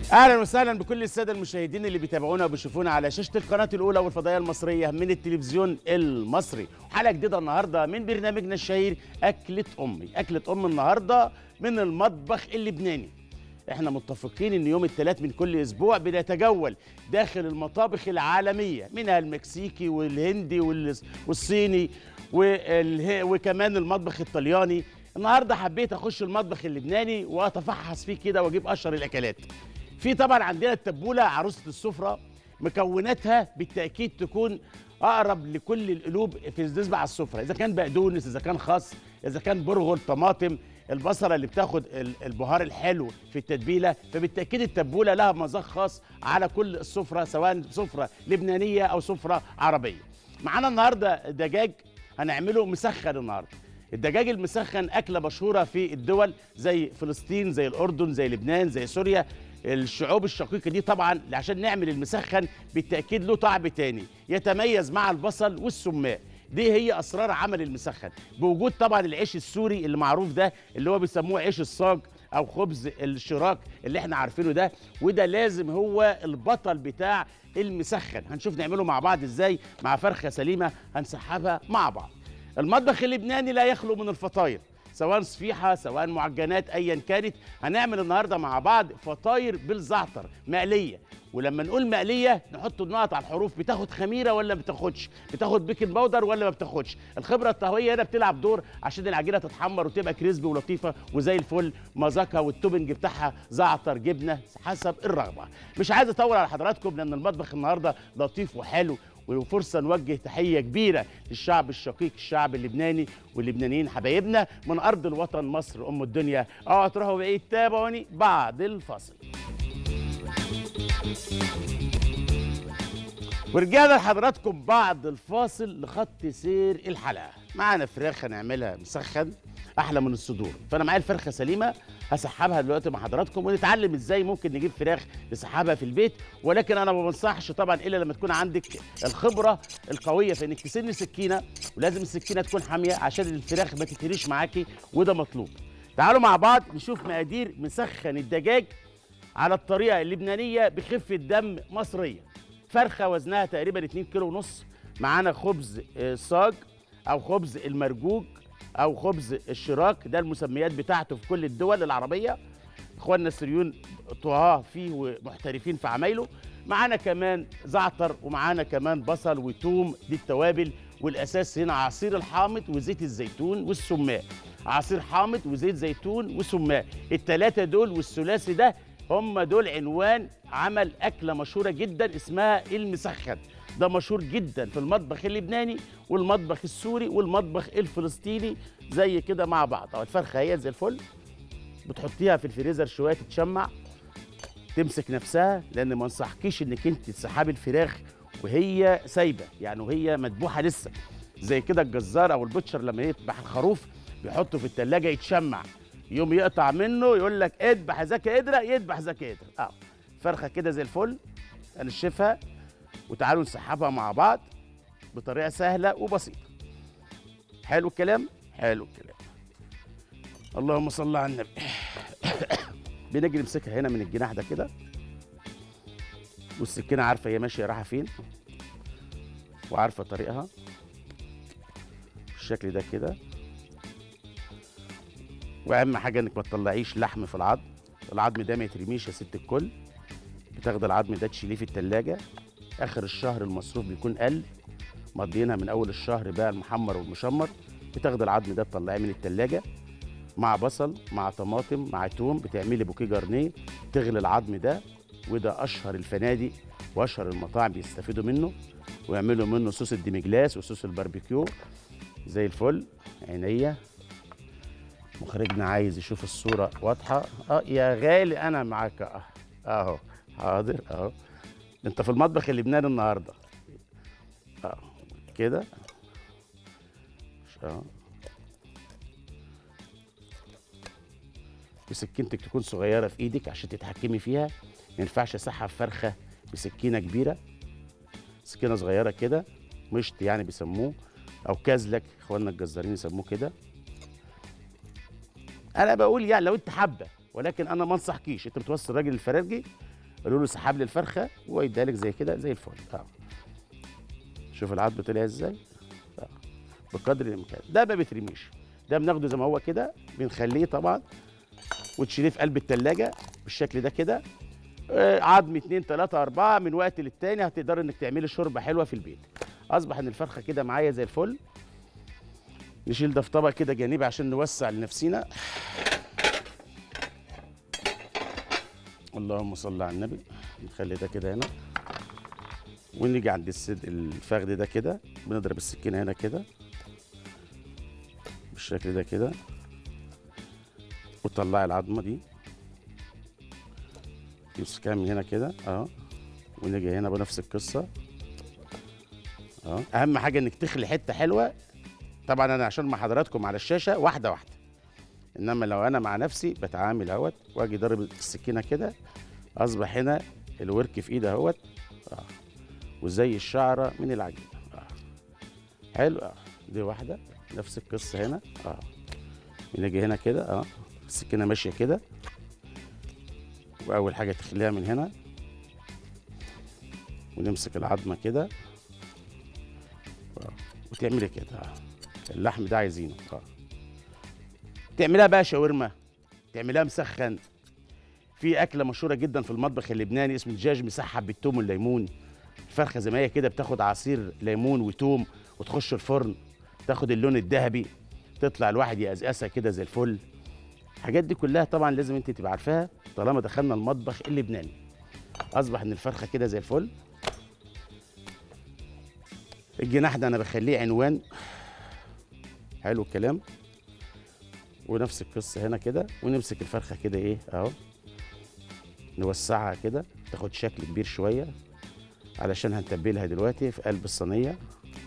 اهلا وسهلا بكل الساده المشاهدين اللي بيتابعونا وبيشوفونا على شاشه القناه الاولى والفضائيه المصريه من التلفزيون المصري حلقه جديده النهارده من برنامجنا الشهير اكله امي اكله ام النهارده من المطبخ اللبناني احنا متفقين ان يوم الثلاث من كل اسبوع بنتجول داخل المطابخ العالميه منها المكسيكي والهندي والس- والصيني والها- وكمان المطبخ الطلياني النهارده حبيت اخش المطبخ اللبناني واتفحص فيه كده واجيب اشهر الاكلات في طبعا عندنا التبوله عروسه السفره مكوناتها بالتاكيد تكون اقرب لكل القلوب في النسبه على السفره اذا كان بقدونس اذا كان خس اذا كان برغل طماطم البصله اللي بتاخد ال- البهار الحلو في التتبيله فبالتاكيد التبوله لها مذاق خاص على كل السفره سواء سفره لبنانيه او سفره عربيه معانا النهارده دجاج هنعمله مسخن النهارده الدجاج المسخن أكلة مشهورة في الدول زي فلسطين زي الأردن زي لبنان زي سوريا الشعوب الشقيقة دي طبعا عشان نعمل المسخن بالتأكيد له طعم تاني يتميز مع البصل والسماق دي هي أسرار عمل المسخن بوجود طبعا العيش السوري اللي معروف ده اللي هو بيسموه عيش الصاج او خبز الشراك اللي احنا عارفينه ده وده لازم هو البطل بتاع المسخن هنشوف نعمله مع بعض ازاي مع فرخه سليمه هنسحبها مع بعض المطبخ اللبناني لا يخلو من الفطاير سواء صفيحة سواء معجنات أيا كانت هنعمل النهاردة مع بعض فطاير بالزعتر مقلية ولما نقول مقلية نحط النقط على الحروف بتاخد خميرة ولا ما بتاخدش بتاخد بيكنج باودر ولا ما بتاخدش الخبرة الطهوية هنا بتلعب دور عشان العجينة تتحمر وتبقى كريسبي ولطيفة وزي الفل مذاقها والتوبنج بتاعها زعتر جبنة حسب الرغبة مش عايز أطول على حضراتكم لأن المطبخ النهاردة لطيف وحلو وفرصة نوجه تحية كبيرة للشعب الشقيق الشعب اللبناني واللبنانيين حبايبنا من أرض الوطن مصر أم الدنيا اوعوا تروحوا بعيد تابعوني بعد الفاصل ورجعنا لحضراتكم بعد الفاصل لخط سير الحلقة معانا فراخ هنعملها مسخن أحلى من الصدور فأنا معايا الفرخة سليمة هسحبها دلوقتي مع حضراتكم ونتعلم ازاي ممكن نجيب فراخ نسحبها في البيت ولكن انا ما بنصحش طبعا الا لما تكون عندك الخبره القويه في انك تسن سكينه ولازم السكينه تكون حاميه عشان الفراخ ما تتهريش معاكي وده مطلوب تعالوا مع بعض نشوف مقادير مسخن الدجاج على الطريقه اللبنانيه بخفه دم مصريه فرخه وزنها تقريبا 2 كيلو ونص معانا خبز آه، صاج او خبز المرجوج او خبز الشراك ده المسميات بتاعته في كل الدول العربيه اخواننا السوريون طهاه فيه ومحترفين في عمايله معانا كمان زعتر ومعانا كمان بصل وتوم دي التوابل والاساس هنا عصير الحامض وزيت الزيتون والسماق عصير حامض وزيت زيتون وسماق التلاتة دول والثلاثي ده هم دول عنوان عمل أكلة مشهورة جدا اسمها المسخن ده مشهور جدا في المطبخ اللبناني والمطبخ السوري والمطبخ الفلسطيني زي كده مع بعض اهو الفرخه هي زي الفل بتحطيها في الفريزر شويه تتشمع تمسك نفسها لان ما انصحكيش انك انت تسحبي الفراخ وهي سايبه يعني وهي مذبوحه لسه زي كده الجزار او البutcher لما يذبح الخروف بيحطه في التلاجة يتشمع يوم يقطع منه يقول لك اذبح ذاك قدره يذبح ذاك قدره اه فرخه كده زي الفل هنشفها وتعالوا نسحبها مع بعض بطريقه سهله وبسيطه حلو الكلام حلو الكلام اللهم صل على النبي بنجي نمسكها هنا من الجناح ده كده والسكينه عارفه هي ماشيه رايحه فين وعارفه طريقها بالشكل ده كده واهم حاجه انك ما تطلعيش لحم في العظم العظم ده ما يترميش يا ست الكل بتاخد العظم ده تشيليه في التلاجة اخر الشهر المصروف بيكون قل مضينا من اول الشهر بقى المحمر والمشمر بتاخد العظم ده تطلعيه من التلاجة مع بصل مع طماطم مع توم بتعملي بوكيه جرنيه تغلي العظم ده وده اشهر الفنادق واشهر المطاعم بيستفيدوا منه ويعملوا منه صوص الديمجلاس وصوص الباربيكيو زي الفل عينيا مخرجنا عايز يشوف الصورة واضحة اه يا غالي انا معاك اه اهو حاضر اهو انت في المطبخ اللبناني النهارده اه كده اه وسكينتك تكون صغيره في ايدك عشان تتحكمي فيها ما ينفعش اسحب فرخه بسكينه كبيره سكينه صغيره كده مشط يعني بيسموه او كازلك اخواننا الجزارين يسموه كده انا بقول يعني لو انت حابه ولكن انا ما انصحكيش انت بتوصي الراجل الفرارجي قالوا له سحب لي الفرخه وهو يديها لك زي كده زي الفل اه شوف العظم طلع ازاي آه. بقدر الامكان ده ما بيترميش ده بناخده زي ما هو كده بنخليه طبعا وتشيليه في قلب التلاجة بالشكل ده كده آه، عظم اتنين تلاتة أربعة من وقت للتاني هتقدر إنك تعملي شوربة حلوة في البيت أصبح إن الفرخة كده معايا زي الفل نشيل ده في طبق كده جانبي عشان نوسع لنفسينا اللهم صل على النبي نخلي ده كده هنا ونيجي عند السد الفخذ ده كده بنضرب السكينه هنا كده بالشكل ده كده وتطلعي العظمه دي تمسكها من هنا كده اه ونيجي هنا بنفس القصه اه اهم حاجه انك تخلي حته حلوه طبعا انا عشان مع حضراتكم على الشاشه واحده واحده انما لو انا مع نفسي بتعامل اهوت واجي ضارب السكينه كده اصبح هنا الورك في ايدي اهوت اه وزي الشعره من العجينه اه حلو اه دي واحده نفس القصه هنا اه نيجي هنا كده اه السكينه ماشيه كده واول حاجه تخليها من هنا ونمسك العظمه كده آه. وتعملي كده آه. اللحم ده عايزينه اه تعملها بقى شاورما تعملها مسخن في اكله مشهوره جدا في المطبخ اللبناني اسمه دجاج مسحب بالثوم والليمون الفرخه زي ما هي كده بتاخد عصير ليمون وتوم وتخش الفرن تاخد اللون الذهبي تطلع الواحد يقزقزها كده زي الفل الحاجات دي كلها طبعا لازم انت تبقى عارفاها طالما دخلنا المطبخ اللبناني اصبح ان الفرخه كده زي الفل الجناح ده انا بخليه عنوان حلو الكلام ونفس القصه هنا كده ونمسك الفرخه كده ايه اهو نوسعها كده تاخد شكل كبير شويه علشان هنتبلها دلوقتي في قلب الصينيه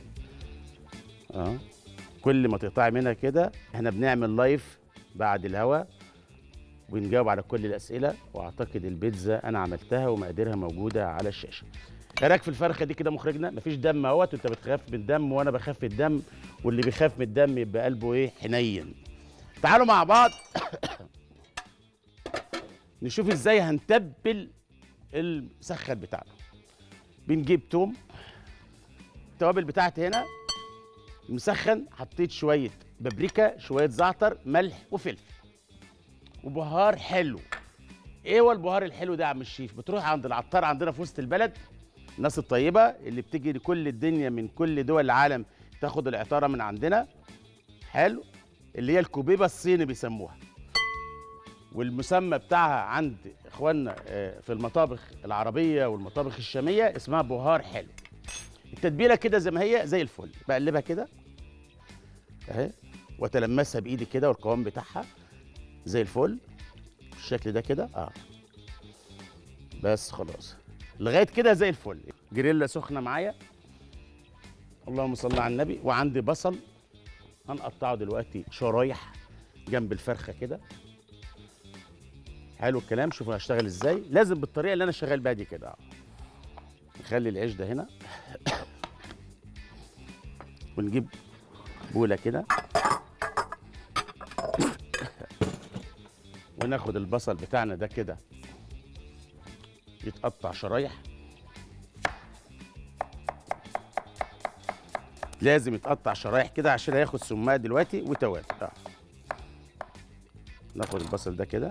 اه كل ما تقطعي منها كده احنا بنعمل لايف بعد الهوا ونجاوب على كل الاسئله واعتقد البيتزا انا عملتها ومقاديرها موجوده على الشاشه ايه رايك في الفرخه دي كده مخرجنا مفيش دم اهوت وانت بتخاف من الدم وانا بخاف من الدم واللي بيخاف من الدم يبقى قلبه ايه حنين تعالوا مع بعض نشوف ازاي هنتبل المسخن بتاعنا بنجيب توم التوابل بتاعتي هنا المسخن حطيت شويه بابريكا شويه زعتر ملح وفلفل وبهار حلو ايه هو البهار الحلو ده يا عم الشيف بتروح عند العطار عندنا في وسط البلد الناس الطيبه اللي بتيجي لكل الدنيا من كل دول العالم تاخد العطاره من عندنا حلو اللي هي الكوبيبه الصيني بيسموها والمسمى بتاعها عند اخواننا آه، في المطابخ العربيه والمطابخ الشاميه اسمها بهار حلو التتبيله كده زي ما هي زي الفل بقلبها كده اهي واتلمسها بايدي كده والقوام بتاعها زي الفل بالشكل ده كده اه بس خلاص لغايه كده زي الفل جريلا سخنه معايا اللهم صل على النبي وعندي بصل هنقطعه دلوقتي شرايح جنب الفرخه كده حلو الكلام شوفوا هشتغل ازاي لازم بالطريقه اللي انا شغال بيها دي كده نخلي العيش ده هنا ونجيب بوله كده وناخد البصل بتاعنا ده كده يتقطع شرايح لازم يتقطع شرايح كده عشان هياخد سماء دلوقتي وتوابل آه. ناخد البصل ده كده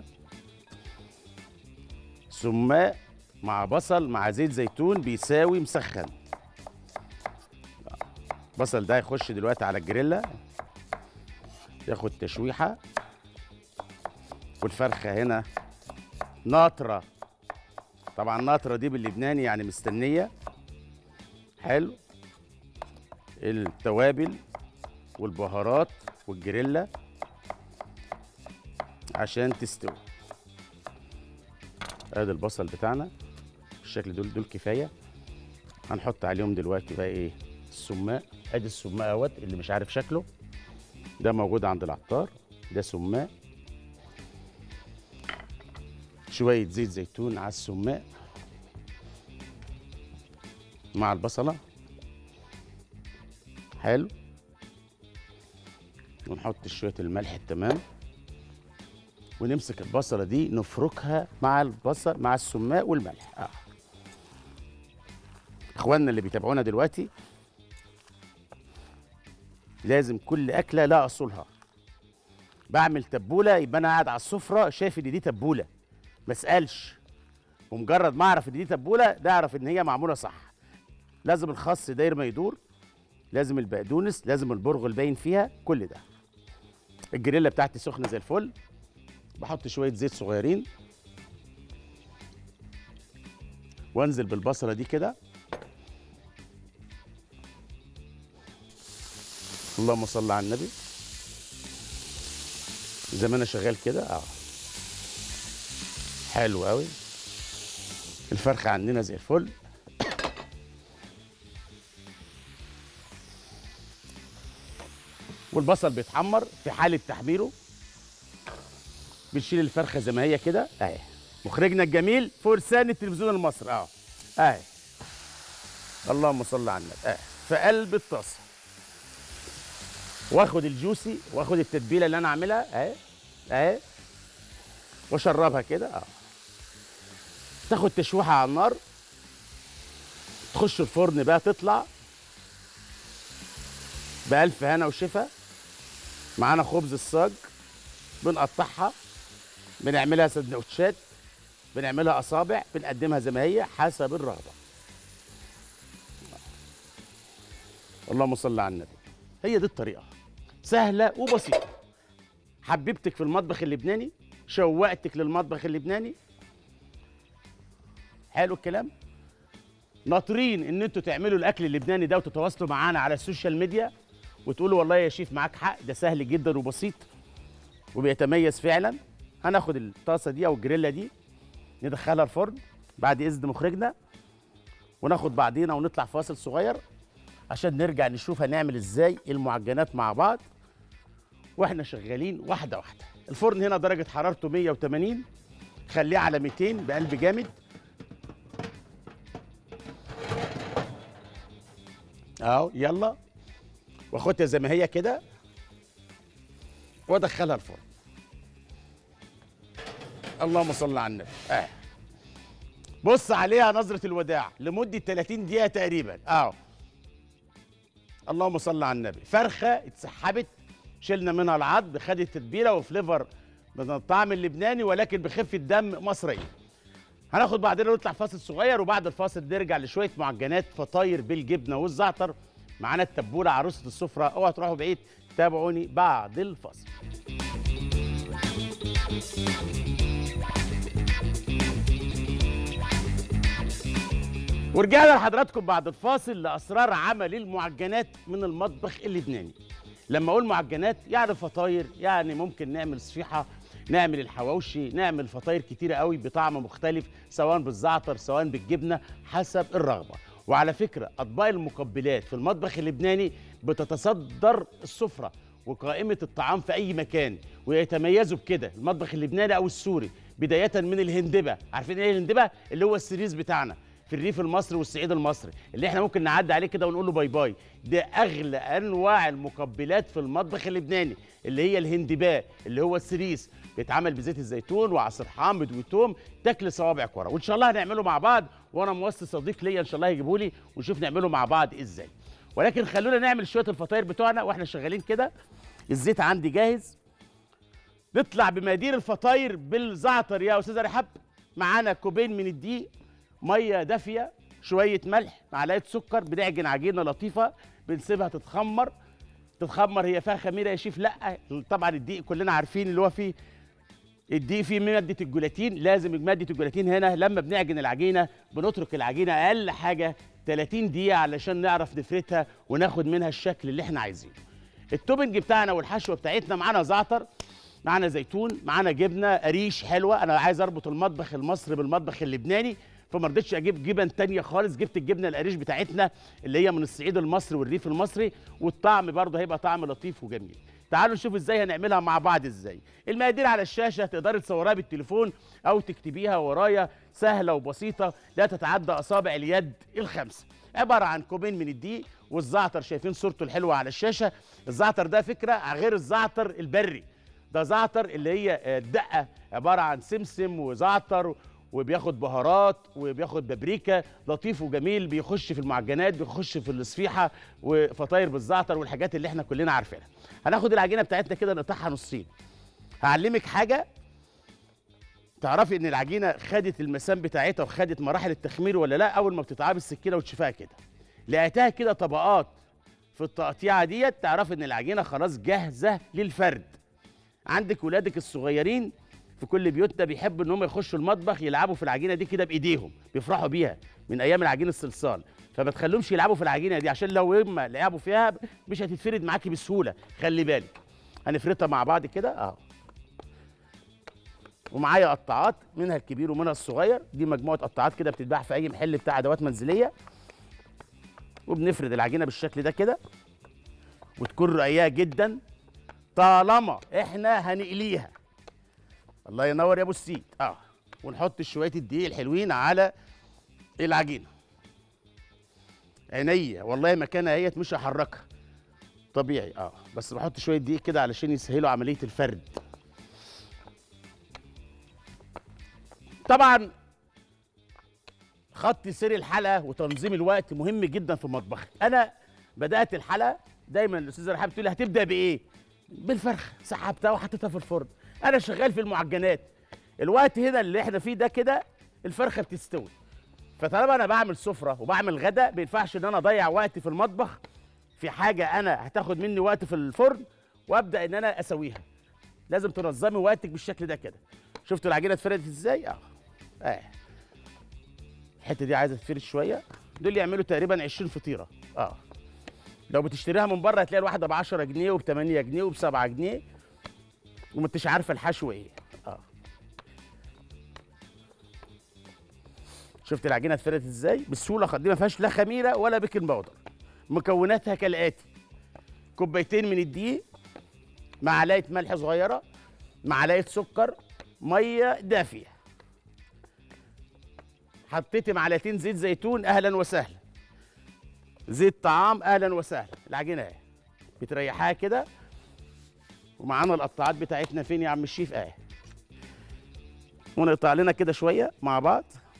سماء مع بصل مع زيت زيتون بيساوي مسخن آه. البصل ده يخش دلوقتي على الجريلا ياخد تشويحه والفرخه هنا ناطره طبعا ناطره دي باللبناني يعني مستنيه حلو التوابل والبهارات والجريلا عشان تستوي ادي البصل بتاعنا بالشكل دول دول كفايه هنحط عليهم دلوقتي بقى ايه السماق ادي السماق اهوت اللي مش عارف شكله ده موجود عند العطار ده سماق شويه زيت زيتون على السماق مع البصله حلو ونحط شويه الملح التمام ونمسك البصله دي نفركها مع البصل مع السماق والملح آه. اخواننا اللي بيتابعونا دلوقتي لازم كل اكله لها اصولها بعمل تبوله يبقى انا قاعد على السفره شايف ان دي تبوله ما اسالش ومجرد ما اعرف ان دي تبوله ده اعرف ان هي معموله صح لازم الخس داير ما يدور لازم البقدونس لازم البرغل باين فيها كل ده الجريلا بتاعتي سخنه زي الفل بحط شويه زيت صغيرين وانزل بالبصله دي كده اللهم صل على النبي زي ما انا شغال كده اه حلو قوي الفرخه عندنا زي الفل والبصل بيتحمر في حاله تحميره بنشيل الفرخه زي ما هي كده اهي مخرجنا الجميل فرسان التلفزيون المصري اه اهي اللهم صل على النبي اهي في قلب الطاسه واخد الجوسي واخد التتبيله اللي انا عاملها اهي اهي واشربها كده اه تاخد تشويحه على النار تخش الفرن بقى تطلع بألف هنا وشفا معانا خبز الصاج بنقطعها بنعملها سندوتشات بنعملها اصابع بنقدمها زي ما هي حسب الرغبه اللهم صل على النبي هي دي الطريقه سهله وبسيطه حببتك في المطبخ اللبناني شوقتك للمطبخ اللبناني حلو الكلام ناطرين ان انتوا تعملوا الاكل اللبناني ده وتتواصلوا معانا على السوشيال ميديا وتقولوا والله يا شيف معاك حق ده سهل جدا وبسيط وبيتميز فعلا هناخد الطاسه دي او الجريلا دي ندخلها الفرن بعد اذن مخرجنا وناخد بعضينا ونطلع فاصل صغير عشان نرجع نشوف هنعمل ازاي المعجنات مع بعض واحنا شغالين واحده واحده الفرن هنا درجه حرارته 180 خليه على 200 بقلب جامد اهو يلا واخدها زي ما هي كده وادخلها الفرن اللهم صل على النبي اه بص عليها نظرة الوداع لمدة 30 دقيقة تقريبا اهو اللهم صل على النبي فرخة اتسحبت شلنا منها العظم خدت تتبيلة وفليفر من الطعم اللبناني ولكن بخفة دم مصرية هناخد بعدين نطلع فاصل صغير وبعد الفاصل نرجع لشوية معجنات فطاير بالجبنة والزعتر معانا التبولة عروسة السفرة اوعوا تروحوا بعيد تابعوني بعد الفاصل ورجعنا لحضراتكم بعد الفاصل لاسرار عمل المعجنات من المطبخ اللبناني لما اقول معجنات يعني فطاير يعني ممكن نعمل صفيحه نعمل الحواوشي نعمل فطاير كتيره قوي بطعم مختلف سواء بالزعتر سواء بالجبنه حسب الرغبه وعلى فكره اطباق المقبلات في المطبخ اللبناني بتتصدر السفره وقائمه الطعام في اي مكان ويتميزوا بكده المطبخ اللبناني او السوري بدايه من الهندبه عارفين ايه الهندبه اللي هو السريز بتاعنا في الريف المصري والصعيد المصري اللي احنا ممكن نعدي عليه كده ونقول له باي باي ده اغلى انواع المقبلات في المطبخ اللبناني اللي هي الهندباء اللي هو السريس بيتعمل بزيت الزيتون وعصير حامض وتوم تاكل صوابع كوره وان شاء الله هنعمله مع بعض وانا موصي صديق ليا ان شاء الله يجيبه لي ونشوف نعمله مع بعض ازاي ولكن خلونا نعمل شويه الفطاير بتوعنا واحنا شغالين كده الزيت عندي جاهز نطلع بمقادير الفطاير بالزعتر يا استاذه رحاب معانا كوبين من الدقيق ميه دافيه شويه ملح معلقه سكر بنعجن عجينه لطيفه بنسيبها تتخمر تتخمر هي فيها خميره يا شيف لا طبعا الدقيق كلنا عارفين اللي هو فيه الدقيق فيه ماده الجولاتين لازم ماده الجولاتين هنا لما بنعجن العجينه بنترك العجينه اقل حاجه 30 دقيقه علشان نعرف نفردها وناخد منها الشكل اللي احنا عايزينه التوبنج بتاعنا والحشوه بتاعتنا معانا زعتر معانا زيتون معانا جبنه قريش حلوه انا عايز اربط المطبخ المصري بالمطبخ اللبناني فما رضيتش اجيب جبن تانية خالص جبت الجبنه القريش بتاعتنا اللي هي من الصعيد المصري والريف المصري والطعم برضه هيبقى طعم لطيف وجميل تعالوا نشوف ازاي هنعملها مع بعض ازاي المقادير على الشاشه تقدري تصورها بالتليفون او تكتبيها ورايا سهله وبسيطه لا تتعدى اصابع اليد الخمسه عباره عن كوبين من الدقيق والزعتر شايفين صورته الحلوه على الشاشه الزعتر ده فكره غير الزعتر البري ده زعتر اللي هي آه، الدقه عباره عن سمسم وزعتر وبياخد بهارات وبياخد بابريكا لطيف وجميل بيخش في المعجنات بيخش في الصفيحه وفطاير بالزعتر والحاجات اللي احنا كلنا عارفينها هناخد العجينه بتاعتنا كده نقطعها نصين هعلمك حاجه تعرفي ان العجينه خدت المسام بتاعتها وخدت مراحل التخمير ولا لا اول ما بتقطعها بالسكينه وتشوفها كده لقيتها كده طبقات في التقطيعه ديت تعرفي ان العجينه خلاص جاهزه للفرد عندك ولادك الصغيرين في كل بيوتنا بيحبوا ان هم يخشوا المطبخ يلعبوا في العجينه دي كده بايديهم بيفرحوا بيها من ايام العجين الصلصال فما تخليهمش يلعبوا في العجينه دي عشان لو هم لعبوا فيها مش هتتفرد معاكي بسهوله خلي بالك هنفردها مع بعض كده اهو ومعايا قطاعات منها الكبير ومنها الصغير دي مجموعه قطاعات كده بتتباع في اي محل بتاع ادوات منزليه وبنفرد العجينه بالشكل ده كده وتكون رقيقه جدا طالما احنا هنقليها الله ينور يا ابو السيد اه ونحط شويه الدقيق الحلوين على العجينه عينيا والله مكانها اهيت مش هحركها طبيعي اه بس بحط شويه دقيق كده علشان يسهلوا عمليه الفرد طبعا خط سير الحلقه وتنظيم الوقت مهم جدا في مطبخي انا بدات الحلقه دايما الاستاذه رحاب تقول لي هتبدا بايه بالفرخه سحبتها وحطيتها في الفرن انا شغال في المعجنات الوقت هنا اللي احنا فيه ده كده الفرخه بتستوي فطالما انا بعمل سفره وبعمل غدا ما ينفعش ان انا اضيع وقت في المطبخ في حاجه انا هتاخد مني وقت في الفرن وابدا ان انا اسويها لازم تنظمي وقتك بالشكل ده كده شفتوا العجينه اتفردت ازاي اه اه الحته دي عايزه تتفرد شويه دول يعملوا تقريبا 20 فطيره اه لو بتشتريها من بره هتلاقي الواحده ب 10 جنيه وب 8 جنيه وب 7 جنيه وما انتش عارفه الحشو ايه اه شفت العجينه اتفردت ازاي بالسهوله خد- دي ما فيهاش لا خميره ولا بيكنج باودر مكوناتها كالاتي كوبايتين من الدقيق معلقه ملح صغيره معلقه سكر ميه دافيه حطيتي معلقتين زيت زيتون اهلا وسهلا زيت طعام اهلا وسهلا العجينه اهي بتريحها كده ومعانا القطاعات بتاعتنا فين يا عم الشيف اهي ونقطع لنا كده شويه مع بعض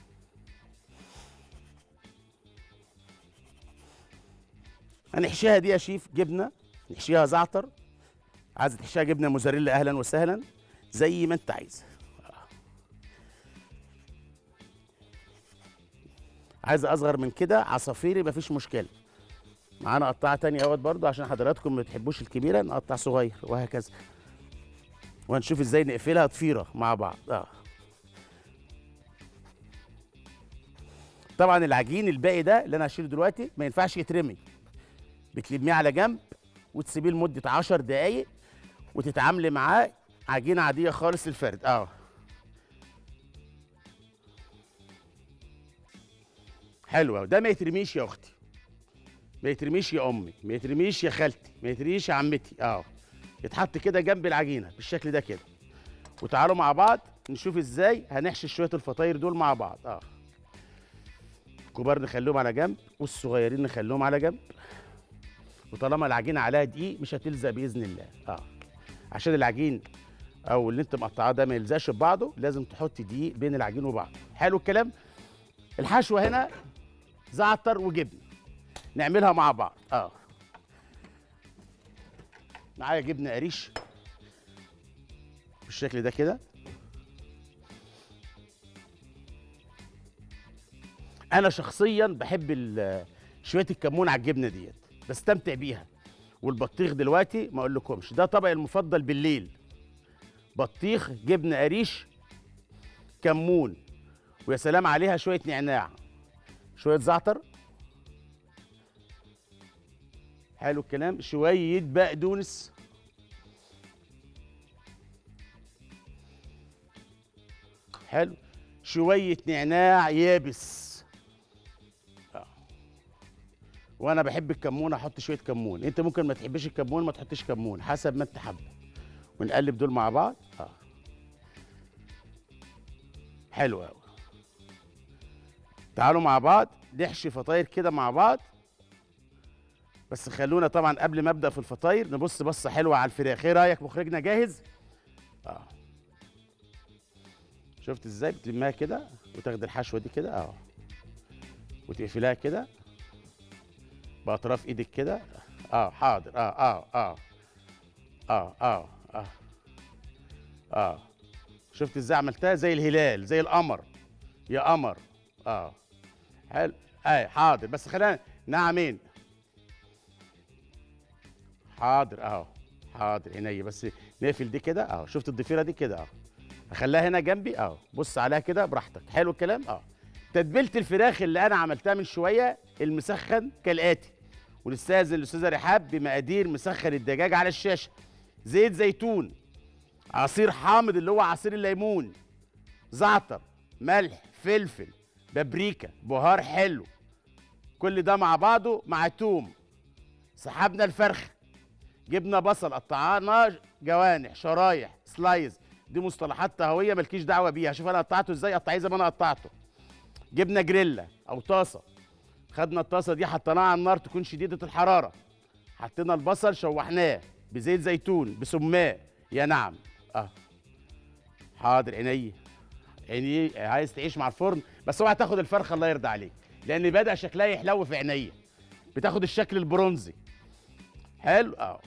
هنحشيها دي يا شيف جبنه نحشيها زعتر عايز تحشيها جبنه موزاريلا اهلا وسهلا زي ما انت عايز عايز اصغر من كده عصافيري مفيش مشكله معانا قطاعه تانية اهوت برضو عشان حضراتكم ما بتحبوش الكبيره نقطع صغير وهكذا وهنشوف ازاي نقفلها ضفيره مع بعض اه طبعا العجين الباقي ده اللي انا هشيله دلوقتي ما ينفعش يترمي بتلميه على جنب وتسيبيه لمده 10 دقايق وتتعاملي معاه عجينه عاديه خالص للفرد اه حلو أوي. ده ما يترميش يا اختي ما يترميش يا امي ما يترميش يا خالتي ما يترميش يا عمتي اه يتحط كده جنب العجينه بالشكل ده كده وتعالوا مع بعض نشوف ازاي هنحشي شويه الفطاير دول مع بعض اه الكبار نخليهم على جنب والصغيرين نخليهم على جنب وطالما العجينه عليها دقيق مش هتلزق باذن الله اه عشان العجين او اللي انت مقطعاه ده ما يلزقش ببعضه لازم تحط دقيق بين العجين وبعضه حلو الكلام الحشوه هنا زعتر وجبنه نعملها مع بعض اه معايا جبنه قريش بالشكل ده كده انا شخصيا بحب ال- شويه الكمون على الجبنه ديت بستمتع بيها والبطيخ دلوقتي ما اقولكمش ده طبقي المفضل بالليل بطيخ جبنه قريش كمون ويا سلام عليها شويه نعناع شويه زعتر حلو الكلام شويه بقدونس حلو شويه نعناع يابس آه. وانا بحب الكمون احط شويه كمون انت ممكن ما تحبش الكمون ما تحطش كمون حسب ما انت حابه ونقلب دول مع بعض اه حلو قوي تعالوا مع بعض نحشي فطاير كده مع بعض بس خلونا طبعا قبل ما ابدا في الفطاير نبص بصه حلوه على الفراخ ايه رايك مخرجنا جاهز اه شفت ازاي بتلمها كده وتاخد الحشوه دي كده اه وتقفلها كده باطراف ايدك كده اه حاضر اه اه اه اه اه اه اه شفت ازاي عملتها زي الهلال زي القمر يا قمر اه حلو اي حاضر بس خلينا نعمين حاضر اهو حاضر عينيا بس نقفل دي كده اهو شفت الضفيره دي كده اهو اخليها هنا جنبي اهو بص عليها كده براحتك حلو الكلام اه تتبيله الفراخ اللي انا عملتها من شويه المسخن كالاتي ونستاذن الاستاذه رحاب بمقادير مسخن الدجاج على الشاشه زيت زيتون عصير حامض اللي هو عصير الليمون زعتر ملح فلفل بابريكا بهار حلو كل ده مع بعضه مع توم سحبنا الفرخه جبنا بصل قطعناه جوانح شرايح سلايز دي مصطلحات تهويه مالكيش دعوه بيها شوف انا قطعته ازاي قطعيه زي ما انا قطعته جبنا جريلا او طاسه خدنا الطاسه دي حطيناها على النار تكون شديده الحراره حطينا البصل شوحناه بزيت زيتون بسماه يا نعم اه حاضر عيني عيني عايز تعيش مع الفرن بس اوعى تاخد الفرخه الله يرضى عليك لان بدا شكلها يحلو في عينيا بتاخد الشكل البرونزي حلو اه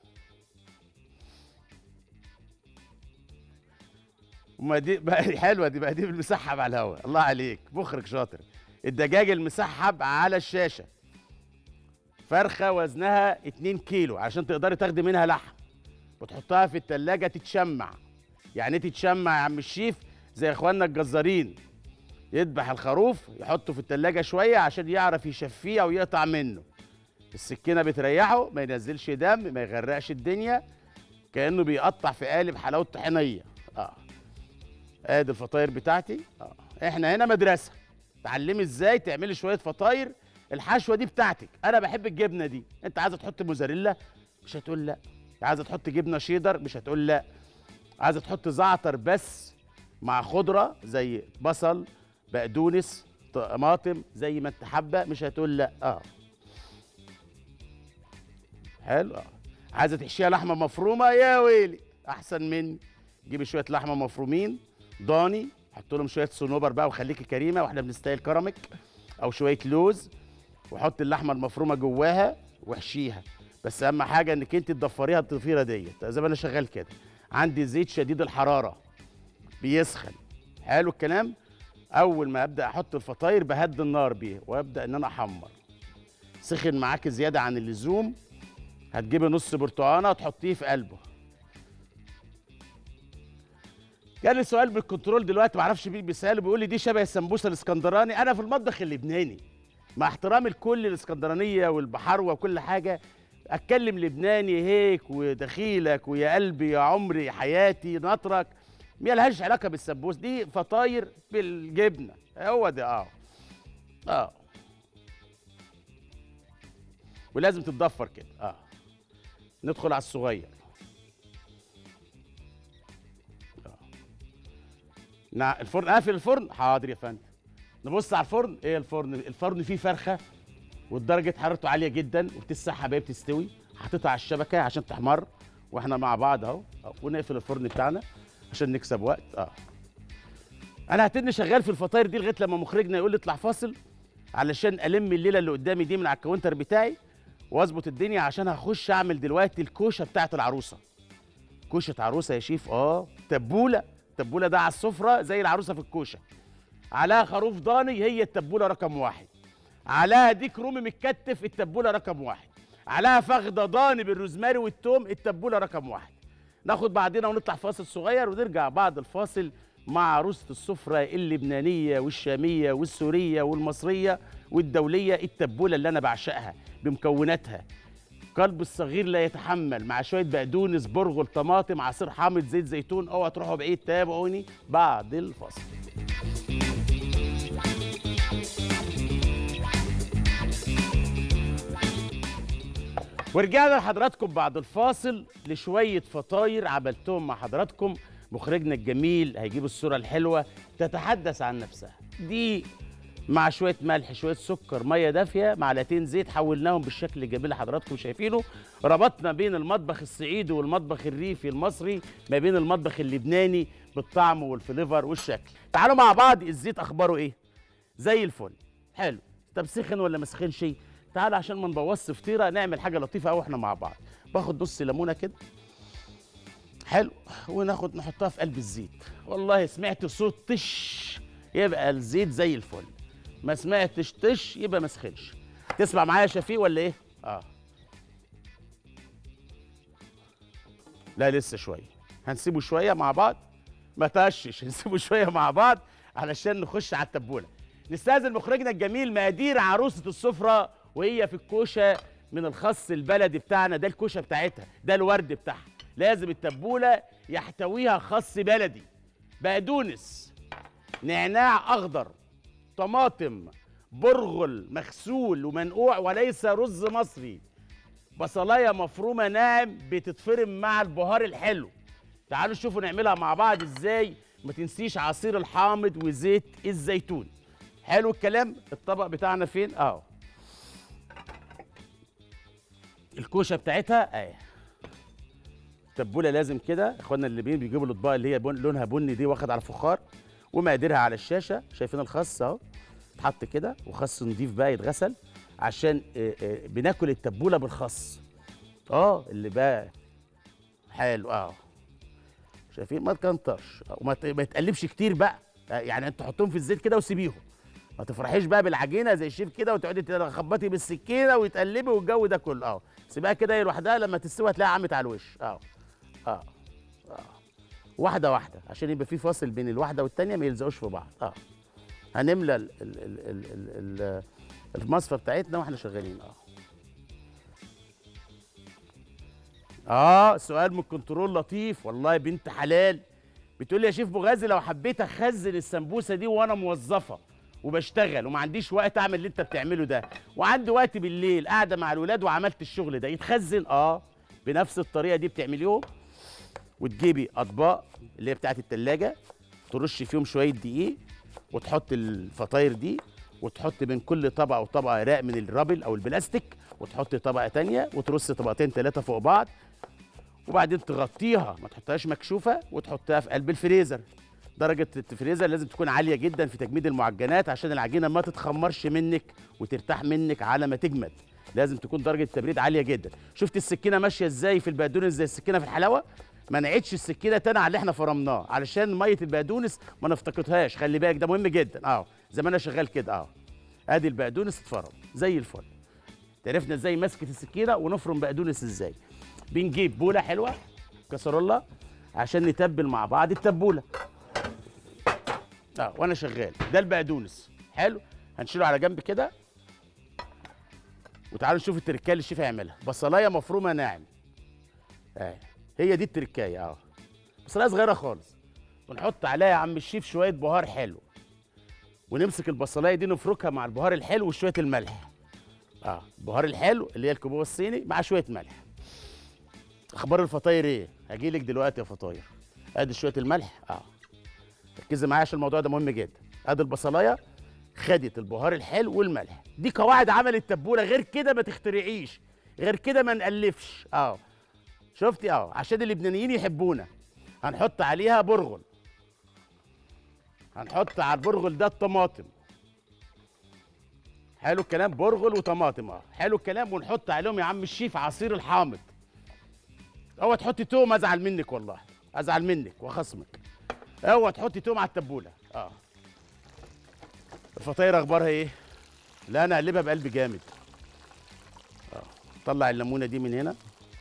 وما دي بقى حلوه دي بقى دي بالمسحب على الهواء الله عليك مخرج شاطر الدجاج المسحب على الشاشه فرخه وزنها 2 كيلو عشان تقدري تاخدي منها لحم وتحطها في التلاجة تتشمع يعني ايه تتشمع يا عم الشيف زي اخواننا الجزارين يذبح الخروف يحطه في التلاجة شوية عشان يعرف يشفيه او يقطع منه السكينة بتريحه ما ينزلش دم ما يغرقش الدنيا كأنه بيقطع في قالب حلاوة طحينية اه ادي الفطاير بتاعتي اه احنا هنا مدرسة تعلمي ازاي تعملي شوية فطاير الحشوة دي بتاعتك انا بحب الجبنة دي انت عايزة تحط موزاريلا مش هتقول لا عايزة تحط جبنة شيدر مش هتقول لا عايزة تحط زعتر بس مع خضرة زي بصل بقدونس طماطم زي ما انت حابة مش هتقول لا اه حلو اه عايزه تحشيها لحمه مفرومه يا ويلي احسن مني جيبي شويه لحمه مفرومين ضاني حط لهم شويه صنوبر بقى وخليكي كريمه واحنا بنستاهل كرمك او شويه لوز وحط اللحمه المفرومه جواها واحشيها بس اهم حاجه انك انت تضفريها الضفيره ديت زي ما انا شغال كده عندي زيت شديد الحراره بيسخن حلو الكلام اول ما ابدا احط الفطاير بهدي النار بيه وابدا ان انا احمر سخن معاك زياده عن اللزوم هتجيبي نص برتقانه تحطيه في قلبه جالي سؤال بالكنترول دلوقتي معرفش مين بيساله بيقول لي دي شبه السمبوسه الاسكندراني انا في المطبخ اللبناني مع احترامي لكل الاسكندرانيه والبحروه وكل حاجه اتكلم لبناني هيك ودخيلك ويا قلبي يا عمري حياتي نطرك ما لهاش علاقه بالسمبوس دي فطاير بالجبنه هو ده اه اه ولازم تتضفر كده اه ندخل على الصغير آه. نع... الفرن قافل الفرن حاضر يا فندم نبص على الفرن ايه الفرن الفرن فيه فرخه ودرجه حرارته عاليه جدا وبتسحب هي بتستوي حاططها على الشبكه عشان تحمر واحنا مع بعض اهو أهو. ونقفل الفرن بتاعنا عشان نكسب وقت اه انا هتني شغال في الفطاير دي لغايه لما مخرجنا يقول لي اطلع فاصل علشان الم الليله اللي قدامي دي من على الكاونتر بتاعي واظبط الدنيا عشان هخش اعمل دلوقتي الكوشه بتاعت العروسه كوشه عروسه يا شيف اه تبوله التبوله ده على السفره زي العروسه في الكوشه عليها خروف ضاني هي التبوله رقم واحد عليها ديك رومي متكتف التبوله رقم واحد عليها فخده ضاني بالروزماري والثوم التبوله رقم واحد ناخد بعدين ونطلع فاصل صغير ونرجع بعد الفاصل مع عروسة السفرة اللبنانية والشامية والسورية والمصرية والدولية التبولة اللي أنا بعشقها بمكوناتها قلب الصغير لا يتحمل مع شوية بقدونس برغل طماطم عصير حامض زيت زيتون اوعى تروحوا بعيد تابعوني بعد الفاصل ورجعنا لحضراتكم بعد الفاصل لشوية فطاير عملتهم مع حضراتكم مخرجنا الجميل هيجيب الصورة الحلوة تتحدث عن نفسها دي مع شويه ملح شويه سكر ميه دافيه معلقتين زيت حولناهم بالشكل الجميل اللي حضراتكم شايفينه ربطنا بين المطبخ الصعيدي والمطبخ الريفي المصري ما بين المطبخ اللبناني بالطعم والفليفر والشكل تعالوا مع بعض الزيت اخباره ايه زي الفل حلو طب سخن ولا ما سخنش تعالوا عشان ما نبوظش فطيره نعمل حاجه لطيفه قوي احنا مع بعض باخد نص ليمونه كده حلو وناخد نحطها في قلب الزيت والله سمعت صوت طش يبقى الزيت زي الفل ما سمعتش طش يبقى ما سخنش تسمع معايا يا شفيق ولا ايه اه لا لسه شويه هنسيبه شويه مع بعض ما تقشش هنسيبه شويه مع بعض علشان نخش على التبوله نستاذن مخرجنا الجميل مقادير عروسه السفره وهي في الكوشه من الخس البلدي بتاعنا ده الكوشه بتاعتها ده الورد بتاعها لازم التبوله يحتويها خس بلدي بقدونس نعناع اخضر طماطم برغل مغسول ومنقوع وليس رز مصري بصلايه مفرومه ناعم بتتفرم مع البهار الحلو تعالوا شوفوا نعملها مع بعض ازاي ما تنسيش عصير الحامض وزيت الزيتون حلو الكلام الطبق بتاعنا فين اهو الكوشه بتاعتها اهي التبوله لازم كده اخواننا اللي بين بيجيبوا الاطباق اللي هي بن لونها بني دي واخد على فخار ومقاديرها على الشاشه شايفين الخس اهو اتحط كده وخس نضيف بقى يتغسل عشان آه، آه، بناكل التبوله بالخس اه اللي بقى حلو اه شايفين ما تكنترش وما ت- ما يتقلبش كتير بقى آه، يعني انت تحطهم في الزيت كده وسيبيهم ما تفرحيش بقى بالعجينه زي الشيف كده وتقعدي تخبطي بالسكينه وتقلبي والجو ده كله اه سيبها كده هي لوحدها لما تستوي هتلاقيها عمت على الوش اه اه اه واحده واحده عشان يبقى في فاصل بين الواحده والتانيه ما يلزقوش في بعض اه هنملى ال- ال- ال- ال- ال- ال- المصفى بتاعتنا واحنا شغالين اه اه سؤال من الكنترول لطيف والله بنت حلال بتقول لي يا شيف بغازي لو حبيت اخزن السمبوسه دي وانا موظفه وبشتغل وما عنديش وقت اعمل اللي انت بتعمله ده وعندي وقت بالليل قاعده مع الولاد وعملت الشغل ده يتخزن اه بنفس الطريقه دي بتعمليهم وتجيبي اطباق اللي هي بتاعت التلاجة ترش فيهم شويه دقيق وتحط الفطاير دي وتحط بين كل طبقه وطبقه راق من الرابل او البلاستيك وتحط طبقه تانية وترص طبقتين ثلاثه فوق بعض وبعدين تغطيها ما تحطهاش مكشوفه وتحطها في قلب الفريزر درجه الفريزر لازم تكون عاليه جدا في تجميد المعجنات عشان العجينه ما تتخمرش منك وترتاح منك على ما تجمد لازم تكون درجه التبريد عاليه جدا شفت السكينه ماشيه ازاي في البقدونس زي السكينه في الحلاوه ما نعيدش السكينه تاني على اللي احنا فرمناه علشان ميه البقدونس ما نفتقدهاش خلي بالك ده مهم جدا اه زي ما انا شغال كده اه ادي البقدونس اتفرم زي الفل عرفنا ازاي مسكه السكينه ونفرم بقدونس ازاي بنجيب بوله حلوه كسرولة عشان نتبل مع بعض التبوله اه وانا شغال ده البقدونس حلو هنشيله على جنب كده وتعالوا نشوف التركايه اللي الشيف هيعملها بصلايه مفرومه ناعم اه هي دي التركايه اه بصلايه صغيره خالص ونحط عليها يا عم الشيف شويه بهار حلو ونمسك البصلايه دي نفركها مع البهار الحلو وشويه الملح اه البهار الحلو اللي هي الكبوبه الصيني مع شويه ملح اخبار الفطاير ايه هجيلك دلوقتي يا فطاير ادي شويه الملح اه ركزي معايا عشان الموضوع ده مهم جدا ادي البصلايه خدت البهار الحلو والملح دي قواعد عمل التبوله غير كده ما تخترعيش غير كده ما نالفش اه شفتي اه عشان اللبنانيين يحبونا هنحط عليها برغل هنحط على البرغل ده الطماطم حلو الكلام برغل وطماطم اه حلو الكلام ونحط عليهم يا عم الشيف عصير الحامض اوعى تحطي توم ازعل منك والله ازعل منك واخصمك اوعى تحطي توم على التبوله اه الفطاير اخبارها ايه لا انا اقلبها بقلب جامد اه طلع الليمونه دي من هنا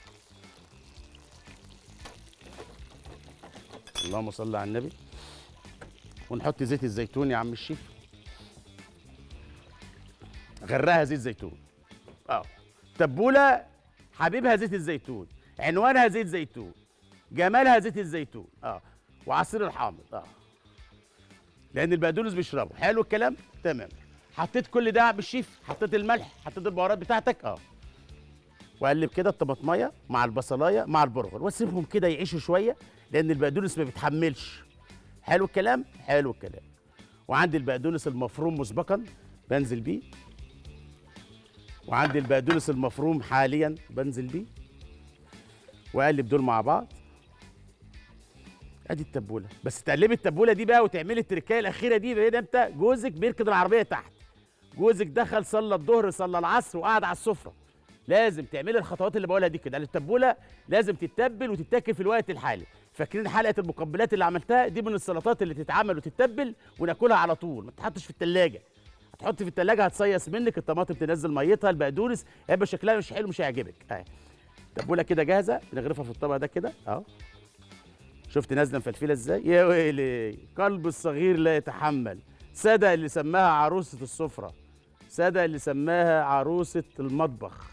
اللهم صل على النبي ونحط زيت الزيتون يا عم الشيف غرقها زيت زيتون اه تبوله حبيبها زيت الزيتون عنوانها زيت زيتون جمالها زيت الزيتون اه وعصير الحامض اه لان البقدونس بيشربه حلو الكلام تمام حطيت كل ده بالشيف حطيت الملح حطيت البهارات بتاعتك اه واقلب كده الطماطميه مع البصلايه مع البرغل واسيبهم كده يعيشوا شويه لان البقدونس ما بيتحملش حلو الكلام حلو الكلام وعندي البقدونس المفروم مسبقا بنزل بيه وعندي البقدونس المفروم حاليا بنزل بيه واقلب دول مع بعض ادي التبوله بس تقلبي التبوله دي بقى وتعملي التركايه الاخيره دي بقى انت جوزك بيركض العربيه تحت جوزك دخل صلى الظهر صلى العصر وقعد على السفره لازم تعملي الخطوات اللي بقولها دي كده يعني التبوله لازم تتبل وتتاكل في الوقت الحالي فاكرين حلقه المقبلات اللي عملتها دي من السلطات اللي تتعمل وتتبل وناكلها على طول ما تتحطش في التلاجة هتحط في التلاجة هتصيص منك الطماطم تنزل ميتها البقدونس هيبقى شكلها مش حلو مش هيعجبك اهي تبوله كده جاهزه بنغرفها في الطبق ده كده اهو شفت نازله مفلفله ازاي يا ويلي قلب الصغير لا يتحمل سادة اللي سماها عروسة السفرة سادة اللي سماها عروسة المطبخ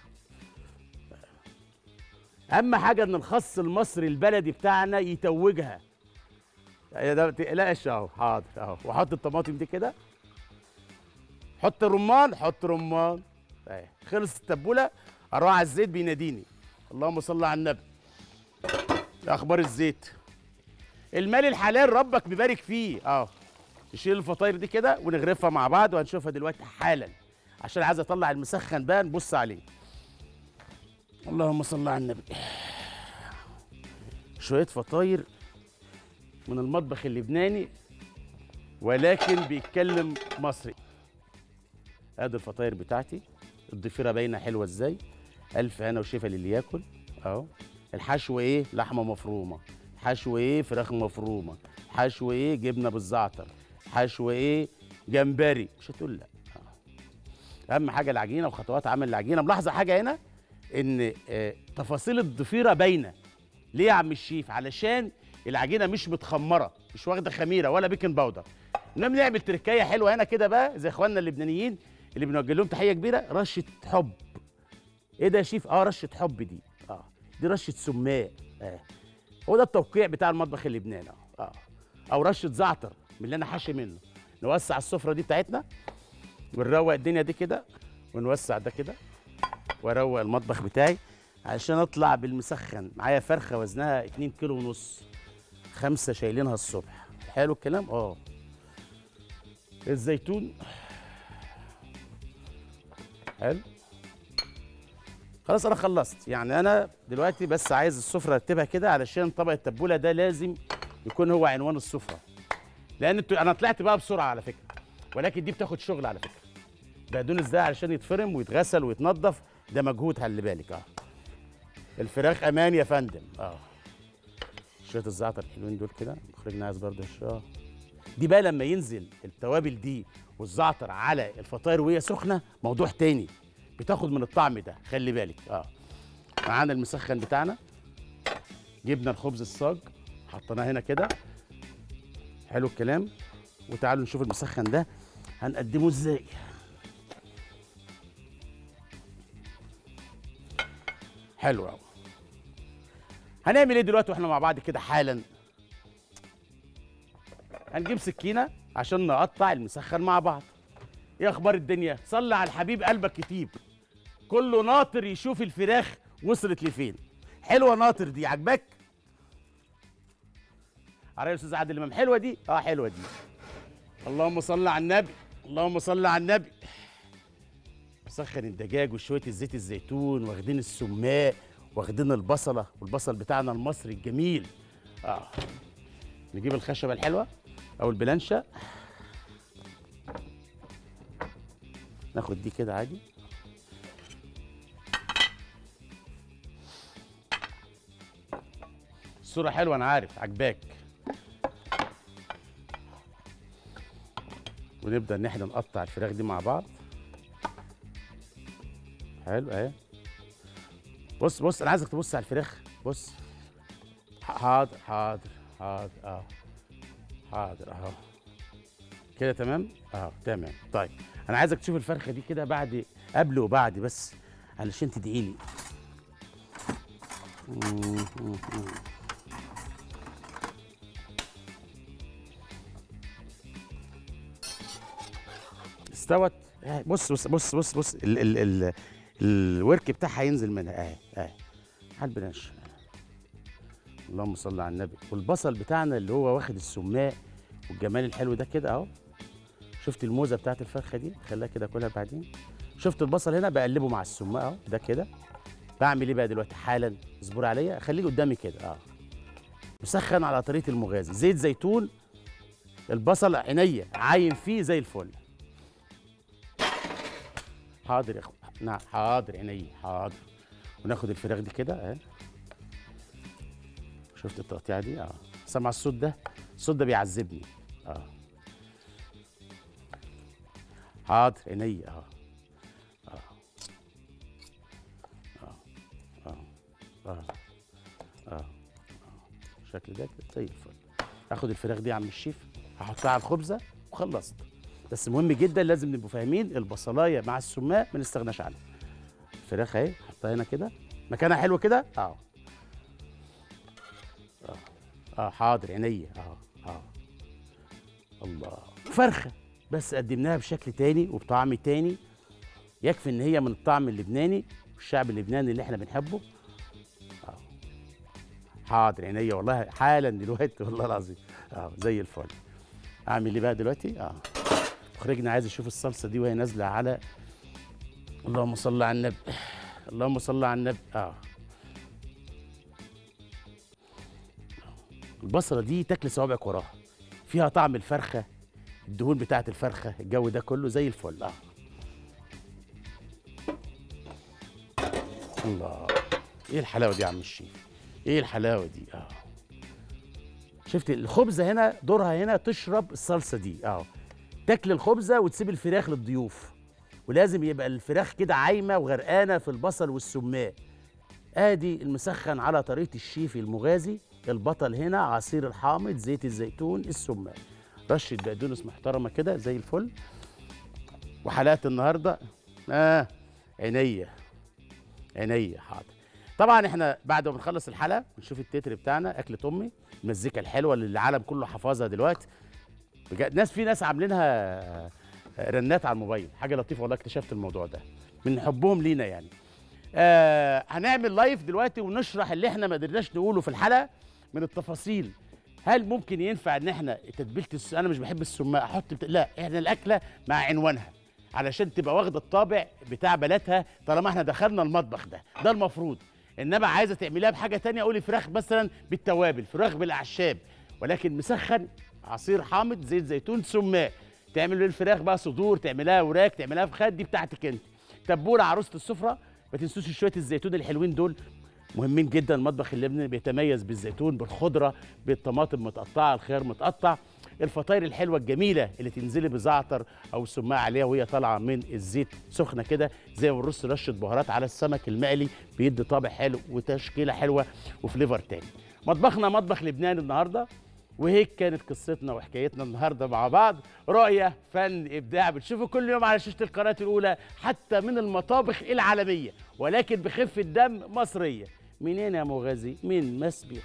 أهم حاجة إن الخس المصري البلدي بتاعنا يتوجها يا ده ما تقلقش أهو حاضر أهو وأحط الطماطم دي كده حط رمان حط رمان أهي خلص التبولة أروح على الزيت بيناديني اللهم صل على النبي إيه أخبار الزيت المال الحلال ربك مبارك فيه اه نشيل الفطاير دي كده ونغرفها مع بعض وهنشوفها دلوقتي حالا عشان عايز اطلع المسخن بقى نبص عليه اللهم صل على النبي شويه فطاير من المطبخ اللبناني ولكن بيتكلم مصري ادي الفطاير بتاعتي الضفيره باينه حلوه ازاي الف هنا وشفا للي ياكل اهو الحشو ايه لحمه مفرومه حشو ايه فراخ مفرومه حشو ايه جبنه بالزعتر حشو ايه جمبري مش هتقول لا آه. اهم حاجه العجينه وخطوات عمل العجينه ملاحظه حاجه هنا ان آه، تفاصيل الضفيره باينه ليه يا عم الشيف علشان العجينه مش متخمره مش واخده خميره ولا بيكنج باودر انما بنعمل تركايه حلوه هنا كده بقى زي اخواننا اللبنانيين اللي بنوجه لهم تحيه كبيره رشه حب ايه ده يا شيف اه رشه حب دي اه دي رشه سماء اه هو ده التوقيع بتاع المطبخ اللبناني اه اه او رشه زعتر من اللي انا حاشي منه نوسع السفره دي بتاعتنا ونروق الدنيا دي كده ونوسع ده كده واروق المطبخ بتاعي عشان اطلع بالمسخن معايا فرخه وزنها 2 كيلو ونص خمسه شايلينها الصبح حلو الكلام اه الزيتون حلو خلاص انا خلصت يعني انا دلوقتي بس عايز السفره ارتبها كده علشان طبق التبوله ده لازم يكون هو عنوان السفره لان الت- انا طلعت بقى بسرعه على فكره ولكن دي بتاخد شغل على فكره بقدونس ده علشان يتفرم ويتغسل ويتنضف ده مجهود خلي بالك اه الفراخ امان يا فندم اه شويه الزعتر الحلوين دول كده مخرجنا عايز برضه الشاه دي بقى لما ينزل التوابل دي والزعتر على الفطاير وهي سخنه موضوع تاني بتاخد من الطعم ده خلي بالك اه معانا المسخن بتاعنا جبنا الخبز الصاج حطيناه هنا كده حلو الكلام وتعالوا نشوف المسخن ده هنقدمه ازاي حلو قوي هنعمل ايه دلوقتي واحنا مع بعض كده حالا هنجيب سكينه عشان نقطع المسخن مع بعض ايه اخبار الدنيا صلي على الحبيب قلبك كتيب كله ناطر يشوف الفراخ وصلت لفين حلوه ناطر دي عجبك عارف يا استاذ عادل امام حلوه دي اه حلوه دي اللهم صل على النبي اللهم صل على النبي مسخن الدجاج وشويه الزيت الزيتون واخدين السماء واخدين البصله والبصل بتاعنا المصري الجميل اه نجيب الخشبه الحلوه او البلانشه ناخد دي كده عادي الصورة حلوة أنا عارف عجباك ونبدأ إن إحنا نقطع الفراخ دي مع بعض حلو أهي بص بص أنا عايزك تبص على الفراخ بص ح- حاضر حاضر حاضر أهو حاضر أهو كده تمام؟ أهو تمام طيب أنا عايزك تشوف الفرخة دي كده بعد قبل وبعد بس علشان تدعي لي استوت آه، بص بص بص بص بص ال ال ال الورك بتاعها هينزل منها اهي اهي على البنش اللهم صل على النبي والبصل بتاعنا اللي هو واخد السماء والجمال الحلو ده كده اهو شفت الموزه بتاعت الفرخه دي خليها كده كلها بعدين شفت البصل هنا بقلبه مع السماء اهو ده كده بعمل ايه بقى دلوقتي حالا اصبر عليا خليه قدامي كده اه مسخن على طريقه المغازي زيت زيتون البصل عينيا عاين فيه زي الفل حاضر يا اخو نعم حاضر عينيا حاضر وناخد الفراخ دي كده اهي شفت التقطيعه دي اه سمع الصوت ده الصوت ده بيعذبني اه حاضر عينيا اه اه اه الشكل ده كده زي الفل اخد الفراخ دي يا عم الشيف هحطها على الخبزه وخلصت بس مهم جدا لازم نبقوا فاهمين البصلايه مع السماق ما نستغناش عنها الفراخ اهي احطها هنا كده مكانها حلو كده اه اه اه حاضر عينيا اه اه الله فرخه بس قدمناها بشكل تاني وبطعم تاني يكفي ان هي من الطعم اللبناني والشعب اللبناني اللي احنا بنحبه حاضر عينيا والله حالا دلوقتي والله العظيم اه زي الفل اعمل ايه بقى دلوقتي اه مخرجنا عايز يشوف الصلصه دي وهي نازله على اللهم صل على النبي اللهم صل على النبي اه البصله دي تاكل صوابعك وراها فيها طعم الفرخه الدهون بتاعت الفرخه الجو ده كله زي الفل اه الله ايه الحلاوه دي يا عم الشيف ايه الحلاوه دي اه شفت الخبزه هنا دورها هنا تشرب الصلصه دي اه تاكل الخبزه وتسيب الفراخ للضيوف ولازم يبقى الفراخ كده عايمه وغرقانه في البصل والسماء ادي المسخن على طريقه الشيف المغازي البطل هنا عصير الحامض زيت الزيتون السماء رشه بقدونس محترمه كده زي الفل وحلقه النهارده اه عينيا عينيا حاضر طبعا احنا بعد ما بنخلص الحلقه ونشوف التتر بتاعنا اكله امي المزيكا الحلوه اللي العالم كله حافظها دلوقتي بجد ناس في ناس عاملينها رنات على الموبايل حاجه لطيفه والله اكتشفت الموضوع ده من حبهم لينا يعني آه هنعمل لايف دلوقتي ونشرح اللي احنا ما قدرناش نقوله في الحلقه من التفاصيل هل ممكن ينفع ان احنا تتبيله الس... انا مش بحب السماء احط بت... لا احنا الاكله مع عنوانها علشان تبقى واخده الطابع بتاع بلدها طالما احنا دخلنا المطبخ ده ده المفروض انما عايزه تعمليها بحاجه تانية قولي فراخ مثلا بالتوابل فراخ بالاعشاب ولكن مسخن عصير حامض زيت زيتون سماء تعمل الفراخ بقى صدور تعملها وراك تعملها فخاد دي بتاعتك انت تبوله عروسه السفره ما تنسوش شويه الزيتون الحلوين دول مهمين جدا المطبخ اللبناني بيتميز بالزيتون بالخضره بالطماطم متقطعه الخيار متقطع الفطاير الحلوه الجميله اللي تنزلي بزعتر او سماء عليها وهي طالعه من الزيت سخنه كده زي ما بنرص رشه بهارات على السمك المقلي بيدي طابع حلو وتشكيله حلوه وفليفر تاني مطبخنا مطبخ لبناني النهارده وهيك كانت قصتنا وحكايتنا النهارده مع بعض رؤيه فن ابداع بتشوفوا كل يوم على شاشه القناه الاولى حتى من المطابخ العالميه ولكن بخفه دم مصريه منين يا مغازي من مسبيح